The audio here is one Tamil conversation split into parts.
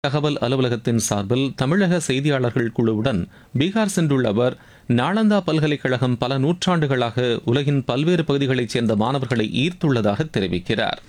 தகவல் அலுவலகத்தின் சார்பில் தமிழக செய்தியாளர்கள் குழுவுடன் பீகார் சென்றுள்ள அவர் நாளந்தா பல்கலைக்கழகம் பல நூற்றாண்டுகளாக உலகின் பல்வேறு பகுதிகளைச் சேர்ந்த மாணவர்களை ஈர்த்துள்ளதாக தெரிவிக்கிறார்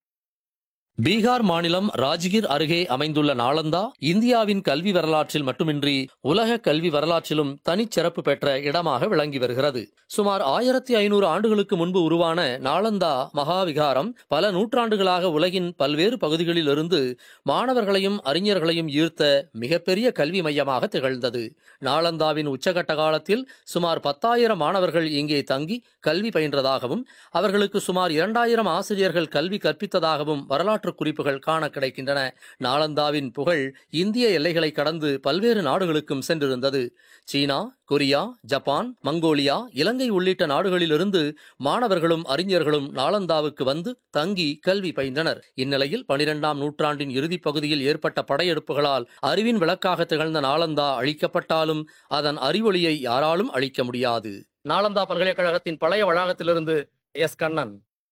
பீகார் மாநிலம் ராஜ்கிர் அருகே அமைந்துள்ள நாளந்தா இந்தியாவின் கல்வி வரலாற்றில் மட்டுமின்றி உலக கல்வி வரலாற்றிலும் தனிச்சிறப்பு பெற்ற இடமாக விளங்கி வருகிறது சுமார் ஆயிரத்தி ஐநூறு ஆண்டுகளுக்கு முன்பு உருவான நாளந்தா மகாவிகாரம் பல நூற்றாண்டுகளாக உலகின் பல்வேறு பகுதிகளிலிருந்து மாணவர்களையும் அறிஞர்களையும் ஈர்த்த மிகப்பெரிய கல்வி மையமாக திகழ்ந்தது நாளந்தாவின் உச்சகட்ட காலத்தில் சுமார் பத்தாயிரம் மாணவர்கள் இங்கே தங்கி கல்வி பயின்றதாகவும் அவர்களுக்கு சுமார் இரண்டாயிரம் ஆசிரியர்கள் கல்வி கற்பித்ததாகவும் வரலாற்று குறிப்புகள் காண கிடைக்கின்றன நாளந்தாவின் புகழ் இந்திய எல்லைகளை கடந்து பல்வேறு நாடுகளுக்கும் சென்றிருந்தது சீனா கொரியா ஜப்பான் மங்கோலியா இலங்கை உள்ளிட்ட நாடுகளிலிருந்து மாணவர்களும் அறிஞர்களும் நாளந்தாவுக்கு வந்து தங்கி கல்வி பயின்றனர் இந்நிலையில் பனிரெண்டாம் நூற்றாண்டின் இறுதிப் பகுதியில் ஏற்பட்ட படையெடுப்புகளால் அறிவின் விளக்காக திகழ்ந்த நாளந்தா அழிக்கப்பட்டாலும் அதன் அறிவொளியை யாராலும் அழிக்க முடியாது நாளந்தா பல்கலைக்கழகத்தின் பழைய வளாகத்திலிருந்து எஸ் கண்ணன்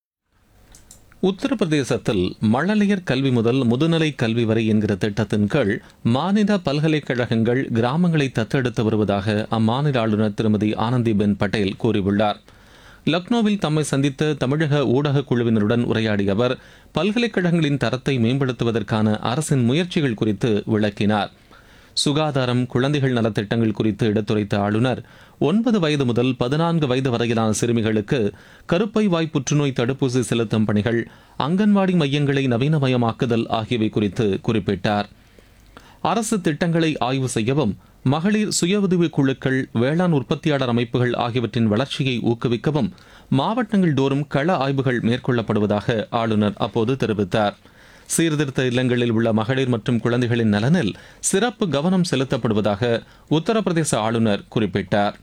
உத்தரப்பிரதேசத்தில் மழலையர் கல்வி முதல் முதுநிலை கல்வி வரை என்கிற திட்டத்தின் கீழ் மாநில பல்கலைக்கழகங்கள் கிராமங்களை தத்தெடுத்து வருவதாக அம்மாநில ஆளுநர் திருமதி ஆனந்திபென் பட்டேல் கூறியுள்ளார் லக்னோவில் தம்மை சந்தித்த தமிழக ஊடகக் குழுவினருடன் உரையாடிய அவர் பல்கலைக்கழகங்களின் தரத்தை மேம்படுத்துவதற்கான அரசின் முயற்சிகள் குறித்து விளக்கினார் சுகாதாரம் குழந்தைகள் நலத்திட்டங்கள் குறித்து எடுத்துரைத்த ஆளுநர் ஒன்பது வயது முதல் பதினான்கு வயது வரையிலான சிறுமிகளுக்கு கருப்பை வாய் புற்றுநோய் தடுப்பூசி செலுத்தும் பணிகள் அங்கன்வாடி மையங்களை நவீனமயமாக்குதல் ஆகியவை குறித்து குறிப்பிட்டார் அரசு திட்டங்களை ஆய்வு செய்யவும் மகளிர் சுய உதவிக் குழுக்கள் வேளாண் உற்பத்தியாளர் அமைப்புகள் ஆகியவற்றின் வளர்ச்சியை ஊக்குவிக்கவும் மாவட்டங்கள் தோறும் கள ஆய்வுகள் மேற்கொள்ளப்படுவதாக ஆளுநர் அப்போது தெரிவித்தார் சீர்திருத்த இல்லங்களில் உள்ள மகளிர் மற்றும் குழந்தைகளின் நலனில் சிறப்பு கவனம் செலுத்தப்படுவதாக உத்தரப்பிரதேச ஆளுநர் குறிப்பிட்டார்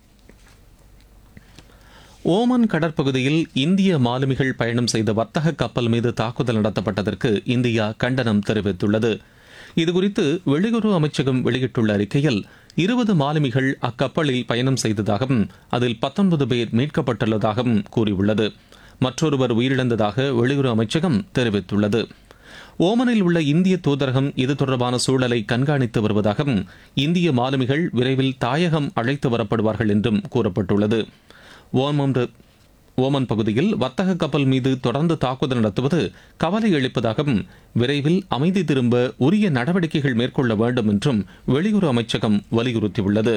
ஓமன் கடற்பகுதியில் இந்திய மாலுமிகள் பயணம் செய்த வர்த்தக கப்பல் மீது தாக்குதல் நடத்தப்பட்டதற்கு இந்தியா கண்டனம் தெரிவித்துள்ளது இதுகுறித்து வெளியுறவு அமைச்சகம் வெளியிட்டுள்ள அறிக்கையில் இருபது மாலுமிகள் அக்கப்பலில் பயணம் செய்ததாகவும் அதில் பத்தொன்பது பேர் மீட்கப்பட்டுள்ளதாகவும் கூறியுள்ளது மற்றொருவர் உயிரிழந்ததாக வெளியுறவு அமைச்சகம் தெரிவித்துள்ளது ஓமனில் உள்ள இந்திய தூதரகம் இது தொடர்பான சூழலை கண்காணித்து வருவதாகவும் இந்திய மாலுமிகள் விரைவில் தாயகம் அழைத்து வரப்படுவார்கள் என்றும் கூறப்பட்டுள்ளது ஓமன் ஓமன் பகுதியில் வர்த்தக கப்பல் மீது தொடர்ந்து தாக்குதல் நடத்துவது கவலை அளிப்பதாகவும் விரைவில் அமைதி திரும்ப உரிய நடவடிக்கைகள் மேற்கொள்ள வேண்டும் என்றும் வெளியுறவு அமைச்சகம் வலியுறுத்தியுள்ளது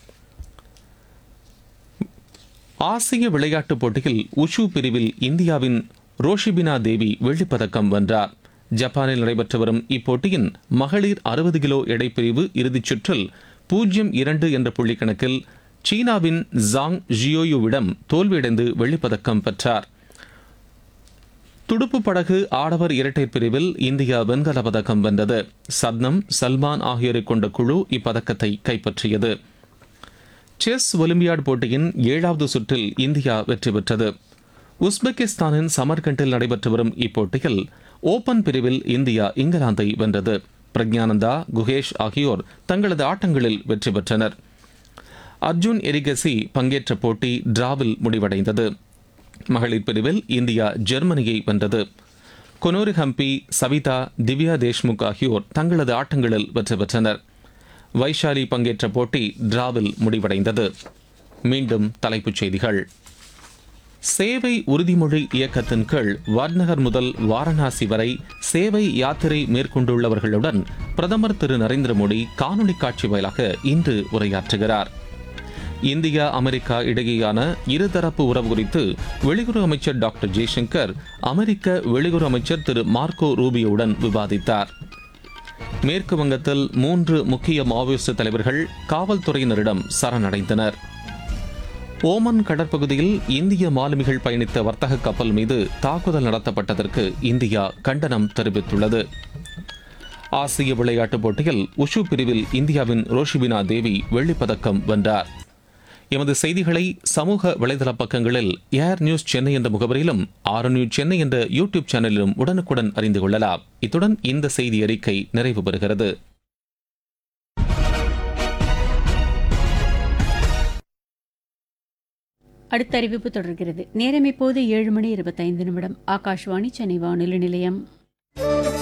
ஆசிய விளையாட்டுப் போட்டியில் உஷு பிரிவில் இந்தியாவின் ரோஷிபினா தேவி வெள்ளிப்பதக்கம் வென்றார் ஜப்பானில் நடைபெற்று வரும் இப்போட்டியின் மகளிர் அறுபது கிலோ எடைப்பிரிவு இறுதிச் சுற்றில் பூஜ்ஜியம் இரண்டு என்ற புள்ளிக்கணக்கில் சீனாவின் ஜாங் ஜியோயுவிடம் தோல்வியடைந்து வெள்ளிப்பதக்கம் பெற்றார் துடுப்பு படகு ஆடவர் இரட்டையர் பிரிவில் இந்தியா வெண்கல பதக்கம் வென்றது சத்னம் சல்மான் ஆகியோரை கொண்ட குழு இப்பதக்கத்தை கைப்பற்றியது செஸ் ஒலிம்பியாட் போட்டியின் ஏழாவது சுற்றில் இந்தியா வெற்றி பெற்றது உஸ்பெகிஸ்தானின் சமர்கண்டில் நடைபெற்று வரும் இப்போட்டியில் ஓபன் பிரிவில் இந்தியா இங்கிலாந்தை வென்றது பிரக்ஞானந்தா குகேஷ் ஆகியோர் தங்களது ஆட்டங்களில் வெற்றி பெற்றனர் அர்ஜுன் எரிகசி பங்கேற்ற போட்டி டிராவில் முடிவடைந்தது மகளிர் பிரிவில் இந்தியா ஜெர்மனியை வென்றது கொனோரி ஹம்பி சவிதா திவ்யா தேஷ்முக் ஆகியோர் தங்களது ஆட்டங்களில் வெற்றி பெற்றனர் வைஷாலி பங்கேற்ற போட்டி டிராவில் முடிவடைந்தது மீண்டும் தலைப்புச் செய்திகள் சேவை உறுதிமொழி இயக்கத்தின் கீழ் வாட்நகர் முதல் வாரணாசி வரை சேவை யாத்திரை மேற்கொண்டுள்ளவர்களுடன் பிரதமர் திரு நரேந்திர மோடி காணொலி காட்சி வாயிலாக இன்று உரையாற்றுகிறார் இந்தியா அமெரிக்கா இடையேயான இருதரப்பு உறவு குறித்து வெளியுறவு அமைச்சர் டாக்டர் ஜெய்சங்கர் அமெரிக்க வெளியுறவு அமைச்சர் திரு மார்க்கோ ரூபியோவுடன் விவாதித்தார் மேற்கு வங்கத்தில் மூன்று முக்கிய மாவோயிஸ்ட் தலைவர்கள் காவல்துறையினரிடம் சரணடைந்தனர் ஓமன் கடற்பகுதியில் இந்திய மாலுமிகள் பயணித்த வர்த்தக கப்பல் மீது தாக்குதல் நடத்தப்பட்டதற்கு இந்தியா கண்டனம் தெரிவித்துள்ளது ஆசிய விளையாட்டுப் போட்டியில் உஷு பிரிவில் இந்தியாவின் ரோஷிபினா தேவி வெள்ளிப்பதக்கம் வென்றார் எமது செய்திகளை சமூக வலைதள பக்கங்களில் ஏர் நியூஸ் சென்னை என்ற முகவரியிலும் ஆர் நியூஸ் சென்னை என்ற யூடியூப் சேனலிலும் உடனுக்குடன் அறிந்து கொள்ளலாம் இத்துடன் இந்த செய்தி அறிக்கை நிறைவு பெறுகிறது அடுத்த அறிவிப்பு தொடர்கிறது நேரம் இப்போது ஏழு மணி இருபத்தைந்து நிமிடம் ஆகாஷ்வாணி சென்னை வானொலி நிலையம்